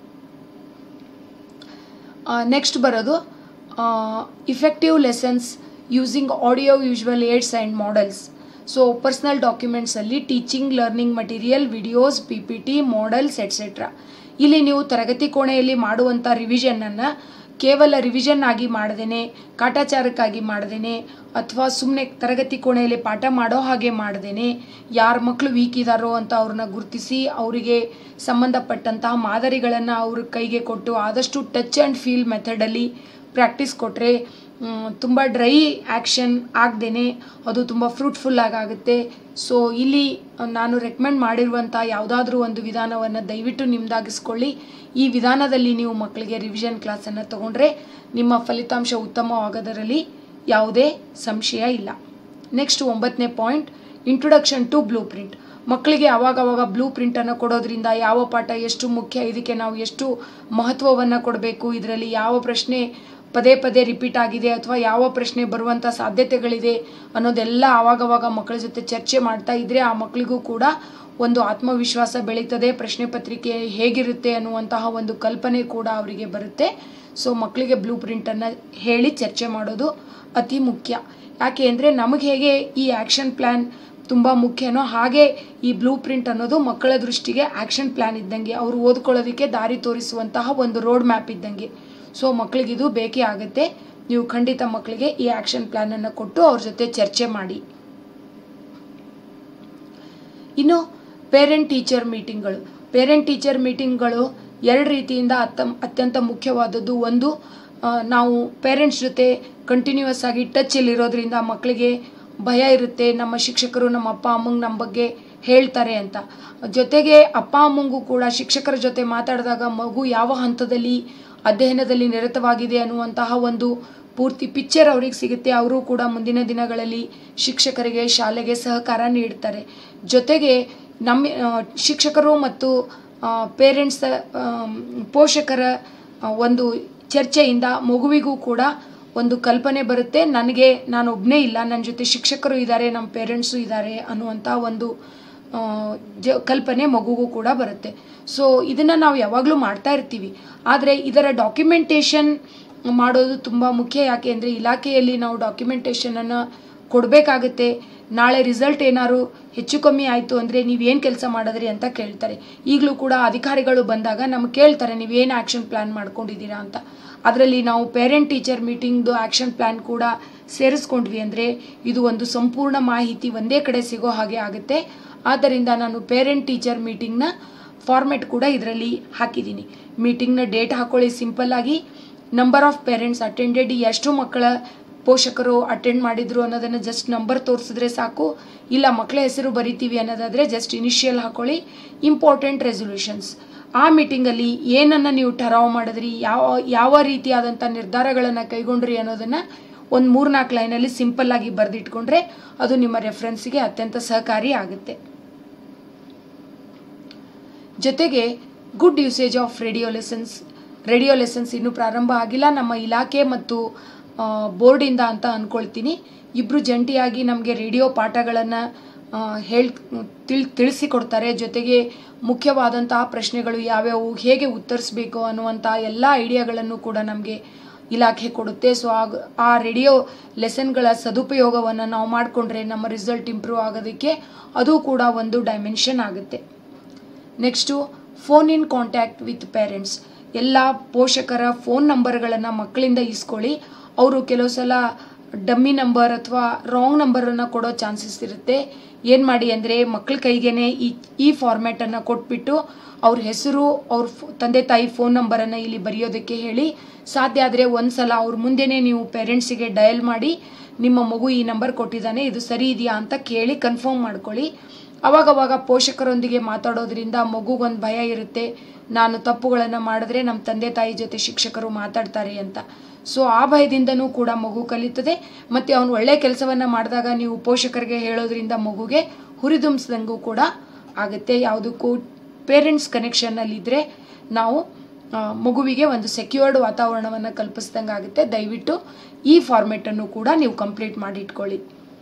ನೆಕ್ಸ್ಟ್ ಬರೋದು effective lessons using audio visual aids and models so personal ಡಾಕ್ಯುಮೆಂಟ್ಸಲ್ಲಿ teaching learning material videos P P T models etcetera ಇಲ್ಲಿ ನೀವು ತರಗತಿ ಕೋಣೆಯಲ್ಲಿ ಮಾಡುವಂಥ ರಿವಿಷನನ್ನು ಕೇವಲ ರಿವಿಷನ್ ಆಗಿ ಮಾಡದೇನೆ ಕಾಟಾಚಾರಕ್ಕಾಗಿ ಮಾಡದೇನೆ ಅಥವಾ ಸುಮ್ಮನೆ ತರಗತಿ ಕೋಣೆಯಲ್ಲಿ ಪಾಠ ಮಾಡೋ ಹಾಗೆ ಮಾಡದೇನೆ ಯಾರ ಮಕ್ಕಳು ವೀಕ್ ಇದ್ದಾರೋ ಅಂತ ಅವ್ರನ್ನ ಗುರುತಿಸಿ ಅವರಿಗೆ ಸಂಬಂಧಪಟ್ಟಂತಹ ಮಾದರಿಗಳನ್ನು ಅವ್ರ ಕೈಗೆ ಕೊಟ್ಟು ಆದಷ್ಟು ಟಚ್ ಆ್ಯಂಡ್ ಫೀಲ್ ಮೆಥಡಲ್ಲಿ ಪ್ರಾಕ್ಟೀಸ್ ಕೊಟ್ಟರೆ ತುಂಬ ಡ್ರೈ ಆ್ಯಕ್ಷನ್ ಆಗದೇನೆ ಅದು ತುಂಬ ಫ್ರೂಟ್ಫುಲ್ಲಾಗಿ ಆಗುತ್ತೆ ಸೊ ಇಲ್ಲಿ ನಾನು ರೆಕಮೆಂಡ್ ಮಾಡಿರುವಂಥ ಯಾವುದಾದ್ರೂ ಒಂದು ವಿಧಾನವನ್ನು ದಯವಿಟ್ಟು ನಿಮ್ಮದಾಗಿಸ್ಕೊಳ್ಳಿ ಈ ವಿಧಾನದಲ್ಲಿ ನೀವು ಮಕ್ಕಳಿಗೆ ರಿವಿಷನ್ ಕ್ಲಾಸನ್ನು ತಗೊಂಡ್ರೆ ನಿಮ್ಮ ಫಲಿತಾಂಶ ಉತ್ತಮವಾಗೋದರಲ್ಲಿ ಯಾವುದೇ ಸಂಶಯ ಇಲ್ಲ ನೆಕ್ಸ್ಟ್ ಒಂಬತ್ತನೇ point introduction to blue print ಮಕ್ಕಳಿಗೆ ಅವಾಗವಾಗ ಬ್ಲೂ ಪ್ರಿಂಟನ್ನು ಕೊಡೋದ್ರಿಂದ ಯಾವ ಪಾಠ ಎಷ್ಟು ಮುಖ್ಯ ಇದಕ್ಕೆ ನಾವು ಎಷ್ಟು ಮಹತ್ವವನ್ನು ಕೊಡಬೇಕು ಇದರಲ್ಲಿ ಯಾವ ಪ್ರಶ್ನೆ ಪದೇ ಪದೇ ರಿಪೀಟ್ ಆಗಿದೆ ಅಥವಾ ಯಾವ ಪ್ರಶ್ನೆ ಬರುವಂಥ ಸಾಧ್ಯತೆಗಳಿದೆ ಅನ್ನೋದೆಲ್ಲ ಆವಾಗವಾಗ ಮಕ್ಕಳ ಜೊತೆ ಚರ್ಚೆ ಮಾಡ್ತಾ ಇದ್ದರೆ ಆ ಮಕ್ಕಳಿಗೂ ಕೂಡ ಒಂದು ಆತ್ಮವಿಶ್ವಾಸ ಬೆಳೀತದೆ ಪ್ರಶ್ನೆ ಪತ್ರಿಕೆ ಹೇಗಿರುತ್ತೆ ಅನ್ನುವಂತಹ ಒಂದು ಕಲ್ಪನೆ ಕೂಡ ಅವರಿಗೆ ಬರುತ್ತೆ ಸೊ ಮಕ್ಕಳಿಗೆ ಬ್ಲೂ ಪ್ರಿಂಟನ್ನು ಹೇಳಿ ಚರ್ಚೆ ಮಾಡೋದು ಅತಿ ಮುಖ್ಯ ಯಾಕೆ ಅಂದರೆ ನಮಗೆ ಹೇಗೆ ಈ ಆ್ಯಕ್ಷನ್ ಪ್ಲ್ಯಾನ್ ತುಂಬ ಮುಖ್ಯನೋ ಹಾಗೆ ಈ ಬ್ಲೂ ಪ್ರಿಂಟ್ ಅನ್ನೋದು ಮಕ್ಕಳ ದೃಷ್ಟಿಗೆ ಆ್ಯಕ್ಷನ್ ಪ್ಲ್ಯಾನ್ ಇದ್ದಂಗೆ ಅವರು ಓದ್ಕೊಳ್ಳೋದಕ್ಕೆ ದಾರಿ ತೋರಿಸುವಂತಹ ಒಂದು ರೋಡ್ ಮ್ಯಾಪ್ ಇದ್ದಂಗೆ ಸೊ ಮಕ್ಕಳಿಗಿದು ಬೇಕೇ ಆಗುತ್ತೆ ನೀವು ಖಂಡಿತ ಮಕ್ಕಳಿಗೆ ಈ ಆ್ಯಕ್ಷನ್ ಪ್ಲ್ಯಾನನ್ನು ಕೊಟ್ಟು ಅವ್ರ ಜೊತೆ ಚರ್ಚೆ ಮಾಡಿ ಇನ್ನು ಪೇರೆಂಟ್ ಟೀಚರ್ ಮೀಟಿಂಗ್ಗಳು ಪೇರೆಂಟ್ ಟೀಚರ್ ಮೀಟಿಂಗ್ಗಳು ಎರಡು ರೀತಿಯಿಂದ ಅತ್ತ ಅತ್ಯಂತ ಮುಖ್ಯವಾದದ್ದು ಒಂದು ಆ, ನಾವು ಪೇರೆಂಟ್ಸ್ ಜೊತೆ ಕಂಟಿನ್ಯೂಯಸ್ ಆಗಿ ಟಚ್ಚಲ್ಲಿರೋದ್ರಿಂದ ಮಕ್ಕಳಿಗೆ ಭಯ ಇರುತ್ತೆ ನಮ್ಮ ಶಿಕ್ಷಕರು ನಮ್ಮ ಅಪ್ಪ ಅಮ್ಮಂಗೆ ನಮ್ಮ ಬಗ್ಗೆ ಹೇಳ್ತಾರೆ ಅಂತ ಜೊತೆಗೆ ಅಪ್ಪ ಅಮ್ಮಂಗೂ ಕೂಡ ಶಿಕ್ಷಕರ ಜೊತೆ ಮಾತಾಡಿದಾಗ ಮಗು ಯಾವ ಹಂತದಲ್ಲಿ ಅಧ್ಯಯನದಲ್ಲಿ ನಿರತವಾಗಿದೆ ಅನ್ನುವಂತಹ ಒಂದು ಪೂರ್ತಿ ಪಿಕ್ಚರ್ ಅವ್ರಿಗೆ ಸಿಗುತ್ತೆ ಅವರು ಕೂಡ ಮುಂದಿನ ದಿನಗಳಲ್ಲಿ ಶಿಕ್ಷಕರಿಗೆ ಶಾಲೆಗೆ ಸಹಕಾರ ನೀಡ್ತಾರೆ ಜೊತೆಗೆ ನಮ್ಮ ಆ, ಶಿಕ್ಷಕರು ಮತ್ತು ಪೇರೆಂಟ್ಸ್ ಪೋಷಕರ ಆ, ಒಂದು ಚರ್ಚೆಯಿಂದ ಮಗುವಿಗೂ ಕೂಡ ಒಂದು ಕಲ್ಪನೆ ಬರುತ್ತೆ ನನಗೆ ನಾನು ಒಬ್ಬನೇ ಇಲ್ಲ ನನ್ನ ಜೊತೆ ಶಿಕ್ಷಕರು ಇದ್ದಾರೆ ನಮ್ಮ ಪೇರೆಂಟ್ಸು ಇದ್ದಾರೆ ಅನ್ನುವಂಥ ಒಂದು ಆ, ಜ ಕಲ್ಪನೆ ಮಗುಗೂ ಕೂಡ ಬರುತ್ತೆ ಸೊ ಇದನ್ನು ನಾವು ಯಾವಾಗಲೂ ಮಾಡ್ತಾ ಇರ್ತೀವಿ ಆದರೆ ಇದರ ಡಾಕ್ಯುಮೆಂಟೇಷನ್ ಮಾಡೋದು ತುಂಬ ಮುಖ್ಯ ಯಾಕೆ ಅಂದರೆ ಇಲಾಖೆಯಲ್ಲಿ ನಾವು ಡಾಕ್ಯುಮೆಂಟೇಷನನ್ನು ಕೊಡಬೇಕಾಗತ್ತೆ ನಾಳೆ ರಿಸಲ್ಟ್ ಏನಾದ್ರು ಹೆಚ್ಚು ಕಮ್ಮಿ ಆಯಿತು ಅಂದರೆ ನೀವೇನು ಕೆಲಸ ಮಾಡಿದ್ರಿ ಅಂತ ಕೇಳ್ತಾರೆ ಈಗಲೂ ಕೂಡ ಅಧಿಕಾರಿಗಳು ಬಂದಾಗ ನಮ್ಗೆ ಕೇಳ್ತಾರೆ ನೀವೇನು ಆ್ಯಕ್ಷನ್ ಪ್ಲ್ಯಾನ್ ಮಾಡ್ಕೊಂಡಿದ್ದೀರಾ ಅಂತ ಅದರಲ್ಲಿ ನಾವು ಪೇರೆಂಟ್ ಟೀಚರ್ ಮೀಟಿಂಗ್ದು ಆ್ಯಕ್ಷನ್ ಪ್ಲ್ಯಾನ್ ಕೂಡ ಸೇರಿಸ್ಕೊಂಡ್ವಿ ಅಂದರೆ ಇದು ಒಂದು ಸಂಪೂರ್ಣ ಮಾಹಿತಿ ಒಂದೇ ಕಡೆ ಸಿಗೋ ಹಾಗೆ ಆಗುತ್ತೆ ಆದ್ದರಿಂದ ನಾನು ಪೇರೆಂಟ್ ಟೀಚರ್ ಮೀಟಿಂಗ್ನ ಫಾರ್ಮೆಟ್ ಕೂಡ ಇದರಲ್ಲಿ ಹಾಕಿದ್ದೀನಿ ಮೀಟಿಂಗ್ನ ಡೇಟ್ ಹಾಕೊಳ್ಳಿ ಸಿಂಪಲ್ ಆಗಿ ನಂಬರ್ ಆಫ್ ಪೇರೆಂಟ್ಸ್ ಅಟೆಂಡೆಡ್ ಎಷ್ಟು ಮಕ್ಕಳ ಪೋಷಕರು ಅಟೆಂಡ್ ಮಾಡಿದ್ರು ಅನ್ನೋದನ್ನು ಜಸ್ಟ್ ನಂಬರ್ ತೋರಿಸಿದ್ರೆ ಸಾಕು ಇಲ್ಲ ಮಕ್ಕಳ ಹೆಸರು ಬರಿತೀವಿ ಅನ್ನೋದಾದರೆ ಜಸ್ಟ್ ಇನಿಷಿಯಲ್ ಹಾಕೊಳ್ಳಿ ಇಂಪಾರ್ಟೆಂಟ್ ರೆಸೊಲ್ಯೂಷನ್ಸ್ ಆ ಮೀಟಿಂಗಲ್ಲಿ ಏನನ್ನು ನೀವು ಠರಾವ್ ಮಾಡಿದ್ರಿ ಯಾವ ಯಾವ ರೀತಿಯಾದಂಥ ನಿರ್ಧಾರಗಳನ್ನು ಕೈಗೊಂಡ್ರಿ ಅನ್ನೋದನ್ನು ಒಂದು ಮೂರ್ನಾಲ್ಕು ಲೈನಲ್ಲಿ ಸಿಂಪಲ್ ಆಗಿ ಬರೆದಿಟ್ಕೊಂಡ್ರೆ ಅದು ನಿಮ್ಮ ರೆಫರೆನ್ಸಿಗೆ ಅತ್ಯಂತ ಸಹಕಾರಿ ಆಗುತ್ತೆ ಜೊತೆಗೆ good usage of radio lessons radio lessons ಇನ್ನೂ ಪ್ರಾರಂಭ ಆಗಿಲ್ಲ ನಮ್ಮ ಇಲಾಖೆ ಮತ್ತು ಆ, ಬೋರ್ಡಿಂದ ಅಂತ ಅಂದ್ಕೊಳ್ತೀನಿ ಇಬ್ಬರು ಜಂಟಿಯಾಗಿ ನಮಗೆ ರೇಡಿಯೋ ಪಾಠಗಳನ್ನು ಹೇಳ್ ತಿಳ್ ತಿಳಿಸಿಕೊಡ್ತಾರೆ ಜೊತೆಗೆ ಮುಖ್ಯವಾದಂತಹ ಪ್ರಶ್ನೆಗಳು ಯಾವ್ಯಾವು ಹೇಗೆ ಉತ್ತರಿಸಬೇಕು ಅನ್ನುವಂಥ ಎಲ್ಲ ಐಡಿಯಾಗಳನ್ನು ಕೂಡ ನಮಗೆ ಇಲಾಖೆ ಕೊಡುತ್ತೆ ಸೊ ಆಗ ಆ ರೇಡಿಯೋ ಲೆಸನ್ಗಳ ಸದುಪಯೋಗವನ್ನು ನಾವು ಮಾಡಿಕೊಂಡ್ರೆ ನಮ್ಮ ರಿಸಲ್ಟ್ ಇಂಪ್ರೂವ್ ಆಗೋದಕ್ಕೆ ಅದು ಕೂಡ ಒಂದು ಡೈಮೆನ್ಷನ್ ಆಗುತ್ತೆ next phone in contact with parents ಎಲ್ಲ ಪೋಷಕರ ಫೋನ್ ನಂಬರ್ಗಳನ್ನು ಮಕ್ಕಳಿಂದ ಇಸ್ಕೊಳ್ಳಿ ಅವರು ಕೆಲವು ಸಲ ಡಮ್ಮಿ ನಂಬರ್ ಅಥವಾ ರಾಂಗ್ ನಂಬರನ್ನು ಕೊಡೋ ಚಾನ್ಸಸ್ ಇರುತ್ತೆ ಏನು ಮಾಡಿ ಅಂದರೆ ಮಕ್ಕಳ ಕೈಗೇನೆ ಈ ಈ ಫಾರ್ಮ್ಯಾಟನ್ನು ಕೊಟ್ಬಿಟ್ಟು ಅವ್ರ ಹೆಸರು ಅವ್ರ ಫ್- ತಂದೆ ತಾಯಿ ಫೋನ್ ನಂಬರನ್ನು ಇಲ್ಲಿ ಬರೆಯೋದಕ್ಕೆ ಹೇಳಿ ಸಾಧ್ಯ ಆದರೆ ಒಂದು ಸಲ ಅವ್ರ ಮುಂದೆನೇ ನೀವು ಪೇರೆಂಟ್ಸಿಗೆ ಡಯಲ್ ಮಾಡಿ ನಿಮ್ಮ ಮಗು ಈ ನಂಬರ್ ಕೊಟ್ಟಿದ್ದಾನೆ ಇದು ಸರಿ ಇದೆಯಾ ಅಂತ ಕೇಳಿ ಕನ್ಫರ್ಮ್ ಮಾಡ್ಕೊಳ್ಳಿ ಅವಾಗವಾಗ ಪೋಷಕರೊಂದಿಗೆ ಮಾತಾಡೋದ್ರಿಂದ ಮಗುಗೊಂದು ಭಯ ಇರುತ್ತೆ ನಾನು ತಪ್ಪುಗಳನ್ನು ಮಾಡಿದ್ರೆ ನಮ್ಮ ತಂದೆ ತಾಯಿ ಜೊತೆ ಶಿಕ್ಷಕರು ಮಾತಾಡ್ತಾರೆ ಅಂತ ಸೊ ಆ ಭಯದಿಂದನೂ ಕೂಡ ಮಗು ಕಲಿತದೆ ಮತ್ತು ಅವನು ಒಳ್ಳೆಯ ಕೆಲಸವನ್ನು ಮಾಡಿದಾಗ ನೀವು ಪೋಷಕರಿಗೆ ಹೇಳೋದ್ರಿಂದ ಮಗುಗೆ ಹುರಿದುಂಬಿಸ್ದಂಗೂ ಕೂಡ ಆಗುತ್ತೆ ಯಾವುದಕ್ಕೂ ಪೇರೆಂಟ್ಸ್ ಕನೆಕ್ಷನ್ನಲ್ಲಿದ್ದರೆ ನಾವು ಆ, ಮಗುವಿಗೆ ಒಂದು ಸೆಕ್ಯೂರ್ಡ್ ವಾತಾವರಣವನ್ನು ಕಲ್ಪಿಸ್ದಂಗೆ ಆಗುತ್ತೆ ದಯವಿಟ್ಟು ಈ ಫಾರ್ಮೆಟನ್ನು ಕೂಡ ನೀವು ಕಂಪ್ಲೀಟ್ ಮಾಡಿ ಇಟ್ಕೊಳ್ಳಿ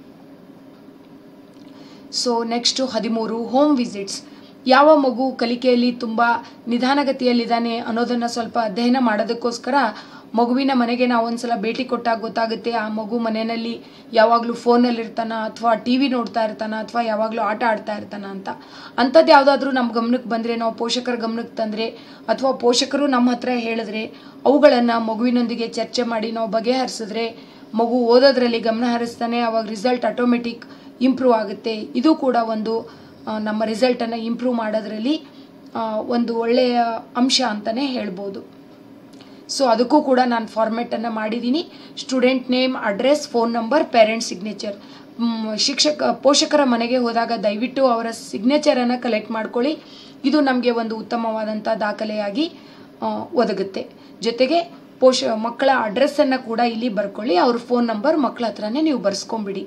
ಸೊ ನೆಕ್ಸ್ಟು ಹದಿಮೂರು ಹೋಮ್ ವಿಸಿಟ್ಸ್ ಯಾವ ಮಗು ಕಲಿಕೆಯಲ್ಲಿ ತುಂಬ ನಿಧಾನಗತಿಯಲ್ಲಿದ್ದಾನೆ ಅನ್ನೋದನ್ನು ಸ್ವಲ್ಪ ಅಧ್ಯಯನ ಮಾಡೋದಕ್ಕೋಸ್ಕರ ಮಗುವಿನ ಮನೆಗೆ ನಾವು ಒಂದ್ಸಲ ಭೇಟಿ ಕೊಟ್ಟಾಗ ಗೊತ್ತಾಗುತ್ತೆ ಆ ಮಗು ಮನೆಯಲ್ಲಿ ಯಾವಾಗಲೂ ಫೋನಲ್ಲಿ ಇರ್ತಾನ ಅಥವಾ ಟಿ ವಿ ನೋಡ್ತಾ ಇರ್ತಾನ ಅಥವಾ ಯಾವಾಗಲೂ ಆಟ ಆಡ್ತಾ ಇರ್ತಾನ ಅಂತ ಅಂಥದ್ದು ಯಾವುದಾದ್ರೂ ನಮ್ಮ ಗಮನಕ್ಕೆ ಬಂದರೆ ನಾವು ಪೋಷಕರ ಗಮನಕ್ಕೆ ತಂದರೆ ಅಥವಾ ಪೋಷಕರು ನಮ್ಮ ಹತ್ರ ಹೇಳಿದ್ರೆ ಅವುಗಳನ್ನು ಮಗುವಿನೊಂದಿಗೆ ಚರ್ಚೆ ಮಾಡಿ ನಾವು ಬಗೆಹರಿಸಿದ್ರೆ ಮಗು ಓದೋದ್ರಲ್ಲಿ ಗಮನ ಹರಿಸ್ತಾನೆ ಅವಾಗ ರಿಸಲ್ಟ್ ಆಟೋಮೆಟಿಕ್ ಇಂಪ್ರೂವ್ ಆಗುತ್ತೆ ಇದು ಕೂಡ ಒಂದು ಆ, ನಮ್ಮ ರಿಸಲ್ಟನ್ನು ಇಂಪ್ರೂವ್ ಮಾಡೋದ್ರಲ್ಲಿ ಆ, ಒಂದು ಒಳ್ಳೆಯ ಅಂಶ ಅಂತಲೇ ಹೇಳ್ಬೋದು ಸೊ ಅದಕ್ಕೂ ಕೂಡ ನಾನು ಫಾರ್ಮೆಟನ್ನು ಮಾಡಿದ್ದೀನಿ student name address phone number parent signature ಶಿಕ್ಷಕ ಪೋಷಕರ ಮನೆಗೆ ಹೋದಾಗ ದಯವಿಟ್ಟು ಅವರ ಸಿಗ್ನೇಚರನ್ನು ಕಲೆಕ್ಟ್ ಮಾಡ್ಕೊಳ್ಳಿ ಇದು ನಮಗೆ ಒಂದು ಉತ್ತಮವಾದಂಥ ದಾಖಲೆಯಾಗಿ ಆ, ಒದಗುತ್ತೆ ಜೊತೆಗೆ ಪೋಷ ಮಕ್ಕಳ ಅಡ್ರೆಸ್ಸನ್ನು ಕೂಡ ಇಲ್ಲಿ ಬರ್ಕೊಳ್ಳಿ ಅವ್ರ ಫೋನ್ ನಂಬರ್ ಮಕ್ಕಳ ಹತ್ರನೇ ನೀವು ಬರ್ಸ್ಕೊಂಬಿಡಿ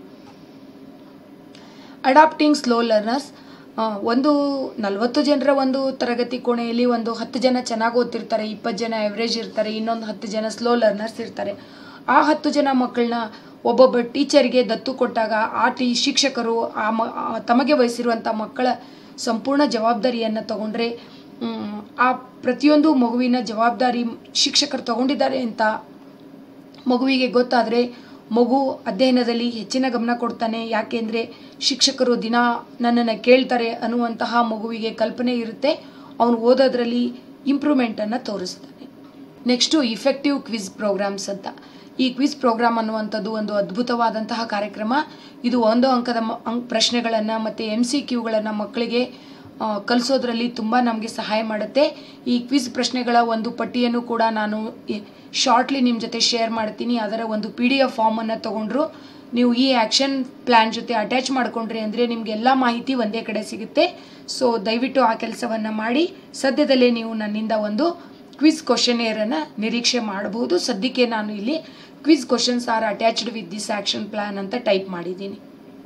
ಅಡಾಪ್ಟಿಂಗ್ ಸ್ಲೋ ಲರ್ನರ್ಸ್ ಒಂದು ನಲವತ್ತು ಜನರ ಒಂದು ತರಗತಿ ಕೋಣೆಯಲ್ಲಿ ಒಂದು ಹತ್ತು ಜನ ಚೆನ್ನಾಗಿ ಓದ್ತಿರ್ತಾರೆ ಇಪ್ಪತ್ತು ಜನ ಎವರೇಜ್ ಇರ್ತಾರೆ ಇನ್ನೊಂದು ಹತ್ತು ಜನ ಸ್ಲೋ ಲರ್ನರ್ಸ್ ಇರ್ತಾರೆ ಆ ಹತ್ತು ಜನ ಮಕ್ಕಳನ್ನ ಒಬ್ಬೊಬ್ಬ ಟೀಚರ್ಗೆ ದತ್ತು ಕೊಟ್ಟಾಗ ಆ ಟೀ ಶಿಕ್ಷಕರು ಆ ಮ ಆ ತಮಗೆ ವಹಿಸಿರುವಂಥ ಮಕ್ಕಳ ಸಂಪೂರ್ಣ ಜವಾಬ್ದಾರಿಯನ್ನು ತಗೊಂಡ್ರೆ ಮ್, ಆ ಪ್ರತಿಯೊಂದು ಮಗುವಿನ ಜವಾಬ್ದಾರಿ ಶಿಕ್ಷಕರು ತಗೊಂಡಿದ್ದಾರೆ ಅಂತ ಮಗುವಿಗೆ ಗೊತ್ತಾದರೆ ಮಗು ಅಧ್ಯಯನದಲ್ಲಿ ಹೆಚ್ಚಿನ ಗಮನ ಕೊಡ್ತಾನೆ ಯಾಕೆಂದರೆ ಶಿಕ್ಷಕರು ದಿನ ನನ್ನನ್ನು ಕೇಳ್ತಾರೆ ಅನ್ನುವಂತಹ ಮಗುವಿಗೆ ಕಲ್ಪನೆ ಇರುತ್ತೆ ಅವನು ಓದೋದ್ರಲ್ಲಿ ಇಂಪ್ರೂವ್ಮೆಂಟನ್ನು ತೋರಿಸ್ತಾನೆ ನೆಕ್ಸ್ಟು ಇಫೆಕ್ಟಿವ್ ಕ್ವಿಜ್ ಪ್ರೋಗ್ರಾಮ್ಸ್ ಅಂತ ಈ ಕ್ವಿಜ್ ಪ್ರೋಗ್ರಾಮ್ ಅನ್ನುವಂಥದ್ದು ಒಂದು ಅದ್ಭುತವಾದಂತಹ ಕಾರ್ಯಕ್ರಮ ಇದು ಒಂದು ಅಂಕದ ಮ ಅಂಕ್ ಪ್ರಶ್ನೆಗಳನ್ನು ಮತ್ತು ಎಮ್ ಸಿ ಕ್ಯೂಗಳನ್ನು ಮಕ್ಕಳಿಗೆ ಆ, ಕಲಿಸೋದ್ರಲ್ಲಿ ತುಂಬ ನಮಗೆ ಸಹಾಯ ಮಾಡುತ್ತೆ ಈ ಕ್ವಿಜ್ ಪ್ರಶ್ನೆಗಳ ಒಂದು ಪಟ್ಟಿಯನ್ನು ಕೂಡ ನಾನು ಶಾರ್ಟ್ಲಿ ನಿಮ್ಮ ಜೊತೆ ಶೇರ್ ಮಾಡ್ತೀನಿ ಅದರ ಒಂದು ಪಿ ಡಿ ಎಫ್ ಫಾರ್ಮನ್ನು ತೊಗೊಂಡ್ರು ನೀವು ಈ ಆ್ಯಕ್ಷನ್ ಪ್ಲ್ಯಾನ್ ಜೊತೆ ಅಟ್ಯಾಚ್ ಮಾಡ್ಕೊಂಡ್ರಿ ಅಂದರೆ ನಿಮ್ಗೆ ಎಲ್ಲ ಮಾಹಿತಿ ಒಂದೇ ಕಡೆ ಸಿಗುತ್ತೆ ಸೊ ದಯವಿಟ್ಟು ಆ ಕೆಲಸವನ್ನು ಮಾಡಿ ಸದ್ಯದಲ್ಲೇ ನೀವು ನನ್ನಿಂದ ಒಂದು ಕ್ವಿಜ್ ಕ್ವಶನೇರನ್ನು ನಿರೀಕ್ಷೆ ಮಾಡಬಹುದು ಸದ್ಯಕ್ಕೆ ನಾನು ಇಲ್ಲಿ quiz questions are attached with this action plan ಅಂತ ಟೈಪ್ ಮಾಡಿದ್ದೀನಿ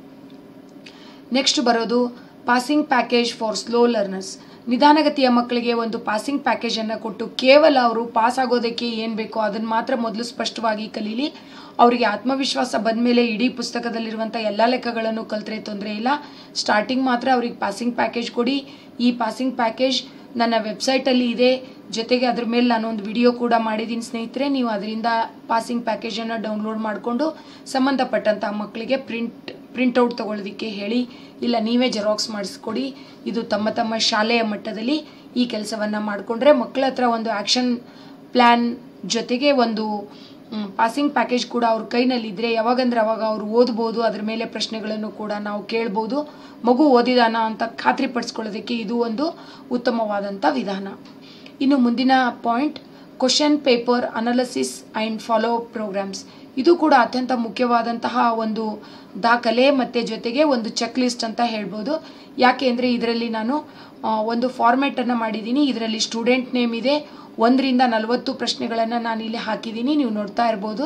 ನೆಕ್ಸ್ಟ್ ಬರೋದು passing package for slow learners ನಿಧಾನಗತಿಯ ಮಕ್ಕಳಿಗೆ ಒಂದು ಪಾಸಿಂಗ್ ಪ್ಯಾಕೇಜನ್ನು ಕೊಟ್ಟು ಕೇವಲ ಅವರು ಪಾಸ್ ಆಗೋದಕ್ಕೆ ಏನು ಬೇಕೋ ಅದನ್ನು ಮಾತ್ರ ಮೊದಲು ಸ್ಪಷ್ಟವಾಗಿ ಕಲೀಲಿ ಅವರಿಗೆ ಆತ್ಮವಿಶ್ವಾಸ ಬಂದ ಮೇಲೆ ಇಡೀ ಪುಸ್ತಕದಲ್ಲಿರುವಂಥ ಎಲ್ಲ ಲೆಕ್ಕಗಳನ್ನು ಕಲ್ತ್ರೆ ತೊಂದರೆ ಇಲ್ಲ ಸ್ಟಾರ್ಟಿಂಗ್ ಮಾತ್ರ ಅವ್ರಿಗೆ ಪಾಸಿಂಗ್ ಪ್ಯಾಕೇಜ್ ಕೊಡಿ ಈ ಪಾಸಿಂಗ್ ಪ್ಯಾಕೇಜ್ ನನ್ನ ವೆಬ್ಸೈಟಲ್ಲಿ ಇದೆ ಜೊತೆಗೆ ಅದ್ರ ಮೇಲೆ ನಾನೊಂದು ವಿಡಿಯೋ ಕೂಡ ಮಾಡಿದ್ದೀನಿ ಸ್ನೇಹಿತರೆ ನೀವು ಅದರಿಂದ ಪಾಸಿಂಗ್ ಪ್ಯಾಕೇಜನ್ನು ಡೌನ್ಲೋಡ್ ಮಾಡಿಕೊಂಡು ಸಂಬಂಧಪಟ್ಟಂಥ ಮಕ್ಕಳಿಗೆ ಪ್ರಿಂಟ್ ಪ್ರಿಂಟೌಟ್ ತೊಗೊಳ್ಳೋದಕ್ಕೆ ಹೇಳಿ ಇಲ್ಲ ನೀವೇ ಜೆರಾಕ್ಸ್ ಮಾಡಿಸ್ಕೊಡಿ ಇದು ತಮ್ಮ ತಮ್ಮ ಶಾಲೆಯ ಮಟ್ಟದಲ್ಲಿ ಈ ಕೆಲಸವನ್ನು ಮಾಡಿಕೊಂಡ್ರೆ ಮಕ್ಕಳ ಹತ್ರ ಒಂದು ಆ್ಯಕ್ಷನ್ ಪ್ಲ್ಯಾನ್ ಜೊತೆಗೆ ಒಂದು ಪಾಸಿಂಗ್ ಪ್ಯಾಕೇಜ್ ಕೂಡ ಅವ್ರ ಕೈನಲ್ಲಿದ್ದರೆ ಯಾವಾಗಂದ್ರೆ ಅವಾಗ ಅವ್ರು ಓದ್ಬೋದು ಅದ್ರ ಮೇಲೆ ಪ್ರಶ್ನೆಗಳನ್ನು ಕೂಡ ನಾವು ಕೇಳ್ಬೋದು ಮಗು ಓದಿದಾನ ಅಂತ ಖಾತ್ರಿಪಡಿಸ್ಕೊಳ್ಳೋದಕ್ಕೆ ಇದು ಒಂದು ಉತ್ತಮವಾದಂಥ ವಿಧಾನ ಇನ್ನು ಮುಂದಿನ point question paper analysis and follow programmes ಇದು ಕೂಡ ಅತ್ಯಂತ ಮುಖ್ಯವಾದಂತಹ ಒಂದು ದಾಖಲೆ ಮತ್ತು ಜೊತೆಗೆ ಒಂದು ಚೆಕ್ ಲಿಸ್ಟ್ ಅಂತ ಹೇಳ್ಬೋದು ಯಾಕೆ ಅಂದರೆ ಇದರಲ್ಲಿ ನಾನು ಆ, ಒಂದು ಫಾರ್ಮ್ಯಾಟನ್ನು ಮಾಡಿದ್ದೀನಿ ಇದರಲ್ಲಿ ಸ್ಟೂಡೆಂಟ್ ನೇಮ್ ಇದೆ ಒಂದರಿಂದ ನಲವತ್ತು ಪ್ರಶ್ನೆಗಳನ್ನು ನಾನು ಇಲ್ಲಿ ಹಾಕಿದ್ದೀನಿ ನೀವು ನೋಡ್ತಾ ಇರ್ಬೋದು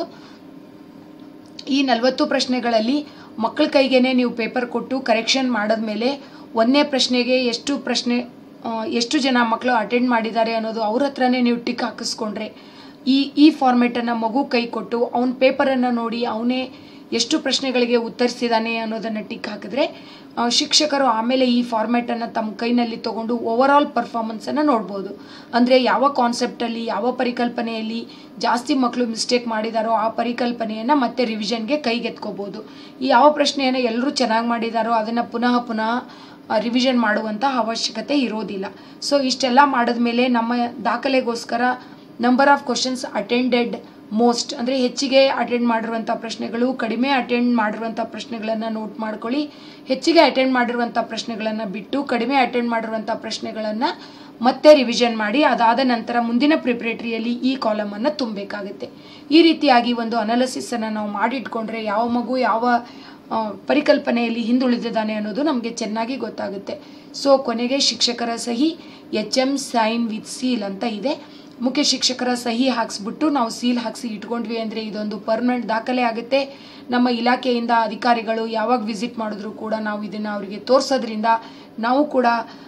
ಈ ನಲವತ್ತು ಪ್ರಶ್ನೆಗಳಲ್ಲಿ ಮಕ್ಕಳ ಕೈಗೇನೆ ನೀವು ಪೇಪರ್ ಕೊಟ್ಟು ಕರೆಕ್ಷನ್ ಮಾಡಿದ್ಮೇಲೆ ಒಂದನೇ ಪ್ರಶ್ನೆಗೆ ಎಷ್ಟು ಪ್ರಶ್ನೆ ಆ, ಎಷ್ಟು ಜನ ಮಕ್ಕಳು ಅಟೆಂಡ್ ಮಾಡಿದ್ದಾರೆ ಅನ್ನೋದು ಅವ್ರ ಹತ್ರನೇ ನೀವು ಟಿಕ್ ಹಾಕಿಸ್ಕೊಂಡ್ರೆ ಈ ಈ ಫಾರ್ಮೆಟನ್ನು ಮಗು ಕೈ ಕೊಟ್ಟು ಅವನ ಪೇಪರನ್ನು ನೋಡಿ ಅವನೇ ಎಷ್ಟು ಪ್ರಶ್ನೆಗಳಿಗೆ ಉತ್ತರಿಸಿದಾನೆ ಅನ್ನೋದನ್ನು ಟಿಕ್ ಹಾಕಿದ್ರೆ ಆ, ಶಿಕ್ಷಕರು ಆಮೇಲೆ ಈ ಫಾರ್ಮ್ಯಾಟನ್ನು ತಮ್ಮ ಕೈನಲ್ಲಿ ತಗೊಂಡು ಓವರ್ ಆಲ್ ಪರ್ಫಾರ್ಮೆನ್ಸನ್ನು ನೋಡ್ಬೋದು ಅಂದರೆ ಯಾವ ಕಾನ್ಸೆಪ್ಟಲ್ಲಿ ಯಾವ ಪರಿಕಲ್ಪನೆಯಲ್ಲಿ ಜಾಸ್ತಿ ಮಕ್ಕಳು ಮಿಸ್ಟೇಕ್ ಮಾಡಿದಾರೋ ಆ ಪರಿಕಲ್ಪನೆಯನ್ನು ಮತ್ತೆ ರಿವಿಷನ್ಗೆ ಕೈಗೆತ್ಕೋಬೋದು ಈ ಯಾವ ಪ್ರಶ್ನೆಯನ್ನು ಎಲ್ಲರೂ ಚೆನ್ನಾಗಿ ಮಾಡಿದಾರೋ ಅದನ್ನು ಪುನಃ ಪುನಃ ರಿವಿಷನ್ ಮಾಡುವಂಥ ಅವಶ್ಯಕತೆ ಇರೋದಿಲ್ಲ ಸೊ ಇಷ್ಟೆಲ್ಲ ಮಾಡಿದ್ಮೇಲೆ ನಮ್ಮ ದಾಖಲೆಗೋಸ್ಕರ number of questions attended most ಅಂದರೆ ಹೆಚ್ಚಿಗೆ ಅಟೆಂಡ್ ಮಾಡಿರುವಂಥ ಪ್ರಶ್ನೆಗಳು ಕಡಿಮೆ ಅಟೆಂಡ್ ಮಾಡಿರುವಂಥ ಪ್ರಶ್ನೆಗಳನ್ನು ನೋಟ್ ಮಾಡ್ಕೊಳ್ಳಿ ಹೆಚ್ಚಿಗೆ ಅಟೆಂಡ್ ಮಾಡಿರುವಂಥ ಪ್ರಶ್ನೆಗಳನ್ನು ಬಿಟ್ಟು ಕಡಿಮೆ ಅಟೆಂಡ್ ಮಾಡಿರುವಂಥ ಪ್ರಶ್ನೆಗಳನ್ನು ಮತ್ತೆ ರಿವಿಷನ್ ಮಾಡಿ ಅದಾದ ನಂತರ ಮುಂದಿನ ಪ್ರಿಪ್ರೇಟರಿಯಲ್ಲಿ ಈ ಕಾಲಮನ್ನು ತುಂಬಬೇಕಾಗುತ್ತೆ ಈ ರೀತಿಯಾಗಿ ಒಂದು ಅನಾಲಿಸಿಸನ್ನು ನಾವು ಮಾಡಿಟ್ಕೊಂಡ್ರೆ ಯಾವ ಮಗು ಯಾವ ಆ, ಪರಿಕಲ್ಪನೆಯಲ್ಲಿ ಹಿಂದುಳಿದಿದ್ದಾನೆ ಅನ್ನೋದು ನಮಗೆ ಚೆನ್ನಾಗಿ ಗೊತ್ತಾಗುತ್ತೆ ಸೊ ಕೊನೆಗೆ ಶಿಕ್ಷಕರ ಸಹಿ H M sign with seal ಅಂತ ಇದೆ ಮುಖ್ಯ ಶಿಕ್ಷಕರ ಸಹಿ ಹಾಕ್ಸ್ಬಿಟ್ಟು ನಾವು ಸೀಲ್ ಹಾಕ್ಸಿ ಇಟ್ಕೊಂಡ್ವಿ ಅಂದರೆ ಇದೊಂದು ಪರ್ಮನೆಂಟ್ ದಾಖಲೆ ಆಗುತ್ತೆ ನಮ್ಮ ಇಲಾಖೆಯಿಂದ ಅಧಿಕಾರಿಗಳು ಯಾವಾಗ ವಿಸಿಟ್ ಮಾಡಿದ್ರು ಕೂಡ ನಾವು ಇದನ್ನು ಅವರಿಗೆ ತೋರಿಸೋದ್ರಿಂದ ನಾವು ಕೂಡ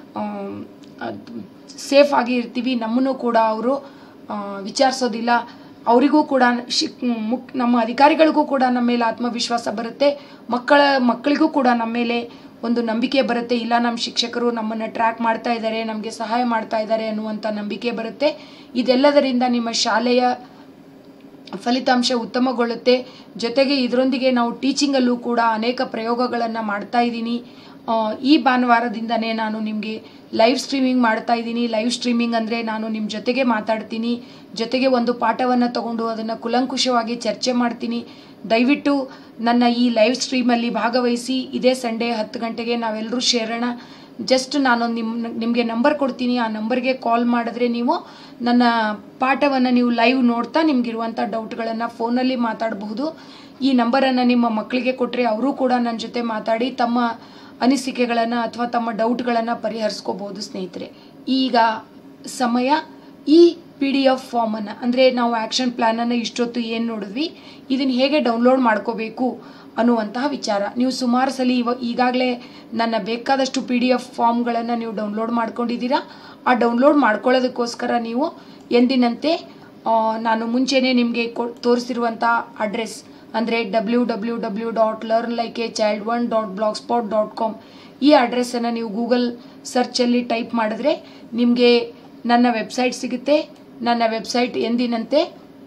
ಸೇಫ್ ಆಗಿ ಇರ್ತೀವಿ ನಮ್ಮನ್ನು ಕೂಡ ಅವರು ವಿಚಾರಿಸೋದಿಲ್ಲ ಅವರಿಗೂ ಕೂಡ ಶಿಕ್ ಮುಕ್ ನಮ್ಮ ಅಧಿಕಾರಿಗಳಿಗೂ ಕೂಡ ನಮ್ಮ ಮೇಲೆ ಆತ್ಮವಿಶ್ವಾಸ ಬರುತ್ತೆ ಮಕ್ಕಳ ಮಕ್ಕಳಿಗೂ ಕೂಡ ನಮ್ಮ ಮೇಲೆ ಒಂದು ನಂಬಿಕೆ ಬರುತ್ತೆ ಇಲ್ಲ ನಮ್ಮ ಶಿಕ್ಷಕರು ನಮ್ಮನ್ನು ಟ್ರ್ಯಾಕ್ ಮಾಡ್ತಾ ಇದ್ದಾರೆ ನಮಗೆ ಸಹಾಯ ಮಾಡ್ತಾ ಇದ್ದಾರೆ ಅನ್ನುವಂಥ ನಂಬಿಕೆ ಬರುತ್ತೆ ಇದೆಲ್ಲದರಿಂದ ನಿಮ್ಮ ಶಾಲೆಯ ಫಲಿತಾಂಶ ಉತ್ತಮಗೊಳ್ಳುತ್ತೆ ಜೊತೆಗೆ ಇದರೊಂದಿಗೆ ನಾವು ಟೀಚಿಂಗಲ್ಲೂ ಕೂಡ ಅನೇಕ ಪ್ರಯೋಗಗಳನ್ನು ಮಾಡ್ತಾ ಇದ್ದೀನಿ ಆ, ಈ ಭಾನುವಾರದಿಂದನೇ ನಾನು ನಿಮಗೆ ಲೈವ್ ಸ್ಟ್ರೀಮಿಂಗ್ ಮಾಡ್ತಾ ಇದ್ದೀನಿ ಲೈವ್ ಸ್ಟ್ರೀಮಿಂಗ್ ಅಂದರೆ ನಾನು ನಿಮ್ಮ ಜೊತೆಗೆ ಮಾತಾಡ್ತೀನಿ ಜೊತೆಗೆ ಒಂದು ಪಾಠವನ್ನು ತಗೊಂಡು ಅದನ್ನು ಕುಲಂಕುಷವಾಗಿ ಚರ್ಚೆ ಮಾಡ್ತೀನಿ ದಯವಿಟ್ಟು ನನ್ನ ಈ ಲೈವ್ ಸ್ಟ್ರೀಮಲ್ಲಿ ಭಾಗವಹಿಸಿ ಇದೇ ಸಂಡೇ ಹತ್ತು ಗಂಟೆಗೆ ನಾವೆಲ್ಲರೂ ಸೇರೋಣ ಜಸ್ಟ್ ನಾನು ನಿಮ್ಮ ನಿಮಗೆ ನಂಬರ್ ಕೊಡ್ತೀನಿ ಆ ನಂಬರ್ಗೆ ಕಾಲ್ ಮಾಡಿದ್ರೆ ನೀವು ನನ್ನ ಪಾಠವನ್ನು ನೀವು ಲೈವ್ ನೋಡ್ತಾ ನಿಮಗಿರುವಂಥ ಡೌಟ್ಗಳನ್ನು ಫೋನಲ್ಲಿ ಮಾತಾಡಬಹುದು ಈ ನಂಬರನ್ನು ನಿಮ್ಮ ಮಕ್ಕಳಿಗೆ ಕೊಟ್ಟರೆ ಅವರು ಕೂಡ ನನ್ನ ಜೊತೆ ಮಾತಾಡಿ ತಮ್ಮ ಅನಿಸಿಕೆಗಳನ್ನು ಅಥವಾ ತಮ್ಮ ಡೌಟ್ಗಳನ್ನು ಪರಿಹರಿಸ್ಕೋಬಹುದು ಸ್ನೇಹಿತರೆ ಈಗ ಸಮಯ ಈ ಪಿ ಡಿ ಎಫ್ ಫಾರ್ಮನ್ನು ಅಂದರೆ ನಾವು ಆ್ಯಕ್ಷನ್ ಪ್ಲ್ಯಾನನ್ನು ಇಷ್ಟೊತ್ತು ಏನು ನೋಡಿದ್ವಿ ಇದನ್ನು ಹೇಗೆ ಡೌನ್ಲೋಡ್ ಮಾಡ್ಕೋಬೇಕು ಅನ್ನುವಂತಹ ವಿಚಾರ ನೀವು ಸುಮಾರು ಸಲ ಇವ ಈಗಾಗಲೇ ನನ್ನ ಬೇಕಾದಷ್ಟು ಪಿ ಡಿ ಎಫ್ ಫಾರ್ಮ್ಗಳನ್ನು ನೀವು ಡೌನ್ಲೋಡ್ ಮಾಡ್ಕೊಂಡಿದ್ದೀರಾ ಆ ಡೌನ್ಲೋಡ್ ಮಾಡ್ಕೊಳ್ಳೋದಕ್ಕೋಸ್ಕರ ನೀವು ಎಂದಿನಂತೆ ಆ, ನಾನು ಮುಂಚೆನೇ ನಿಮಗೆ ಕೊ ತೋರಿಸಿರುವಂಥ ಅಡ್ರೆಸ್ ಅಂದರೆ W W W dot learn like a child one dot blog spot dot com ಈ ಅಡ್ರೆಸ್ಸನ್ನು ನೀವು ಗೂಗಲ್ ಸರ್ಚಲ್ಲಿ ಟೈಪ್ ಮಾಡಿದ್ರೆ ನಿಮಗೆ ನನ್ನ ವೆಬ್ಸೈಟ್ ಸಿಗುತ್ತೆ ನನ್ನ ವೆಬ್ಸೈಟ್ ಎಂದಿನಂತೆ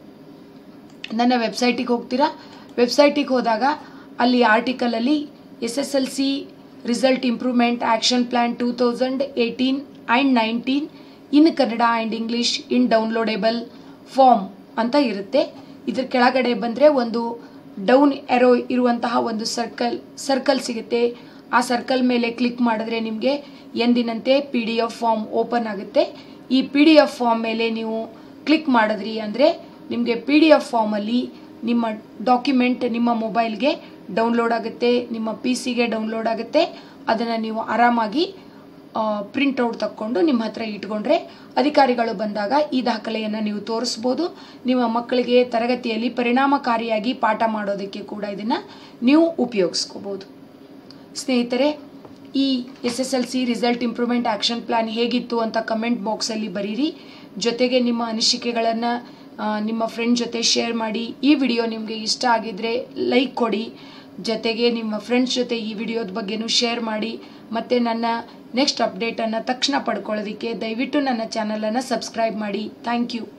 ನನ್ನ ವೆಬ್ಸೈಟಿಗೆ ಹೋಗ್ತೀರಾ ವೆಬ್ಸೈಟಿಗೆ ಹೋದಾಗ ಅಲ್ಲಿ ಆರ್ಟಿಕಲಲ್ಲಿ S S L C result improvement action plan two thousand eighteen and nineteen in Kannada and English in downloadable form ಅಂತ ಇರುತ್ತೆ ಇದ್ರ ಕೆಳಗಡೆ ಬಂದರೆ ಒಂದು ಡೌನ್ ಎರೋ ಇರುವಂತಹ ಒಂದು ಸರ್ಕಲ್ ಸರ್ಕಲ್ ಸಿಗುತ್ತೆ ಆ ಸರ್ಕಲ್ ಮೇಲೆ ಕ್ಲಿಕ್ ಮಾಡಿದ್ರೆ ನಿಮಗೆ ಎಂದಿನಂತೆ P D F form open ಆಗುತ್ತೆ ಈ ಪಿ ಡಿ ಎಫ್ ಫಾರ್ಮ್ ಮೇಲೆ ನೀವು ಕ್ಲಿಕ್ ಮಾಡಿದ್ರಿ ಅಂದರೆ ನಿಮಗೆ ಪಿ ಡಿ ಎಫ್ ಫಾರ್ಮಲ್ಲಿ ನಿಮ್ಮ ಡಾಕ್ಯುಮೆಂಟ್ ನಿಮ್ಮ ಮೊಬೈಲ್ಗೆ ಡೌನ್ಲೋಡ್ ಆಗುತ್ತೆ ನಿಮ್ಮ ಪಿ ಸಿಗೆ ಡೌನ್ಲೋಡ್ ಆಗುತ್ತೆ ಅದನ್ನು ನೀವು ಆರಾಮಾಗಿ ಪ್ರಿಂಟೌಟ್ ತಕ್ಕೊಂಡು ನಿಮ್ಮ ಹತ್ರ ಇಟ್ಕೊಂಡ್ರೆ ಅಧಿಕಾರಿಗಳು ಬಂದಾಗ ಈ ದಾಖಲೆಯನ್ನು ನೀವು ತೋರಿಸ್ಬೋದು ನಿಮ್ಮ ಮಕ್ಕಳಿಗೆ ತರಗತಿಯಲ್ಲಿ ಪರಿಣಾಮಕಾರಿಯಾಗಿ ಪಾಠ ಮಾಡೋದಕ್ಕೆ ಕೂಡ ಇದನ್ನು ನೀವು ಉಪಯೋಗಿಸ್ಕೋಬೋದು ಸ್ನೇಹಿತರೆ ಈ S S L C result improvement action plan ಹೇಗಿತ್ತು ಅಂತ ಕಮೆಂಟ್ ಬಾಕ್ಸಲ್ಲಿ ಬರೀರಿ ಜೊತೆಗೆ ನಿಮ್ಮ ಅನಿಸಿಕೆಗಳನ್ನು ನಿಮ್ಮ ಫ್ರೆಂಡ್ ಜೊತೆ ಶೇರ್ ಮಾಡಿ ಈ ವಿಡಿಯೋ ನಿಮಗೆ ಇಷ್ಟ ಆಗಿದ್ರೆ ಲೈಕ್ ಕೊಡಿ ಜೊತೆಗೆ ನಿಮ್ಮ ಫ್ರೆಂಡ್ಸ್ ಜೊತೆ ಈ ವಿಡಿಯೋದ ಬಗ್ಗೆನೂ ಶೇರ್ ಮಾಡಿ ಮತ್ತು ನನ್ನ ನೆಕ್ಸ್ಟ್ ಅಪ್ಡೇಟನ್ನು ತಕ್ಷಣ ಪಡ್ಕೊಳ್ಳೋದಕ್ಕೆ ದಯವಿಟ್ಟು ನನ್ನ ಚಾನಲನ್ನು ಸಬ್ಸ್ಕ್ರೈಬ್ ಮಾಡಿ ಥ್ಯಾಂಕ್ ಯು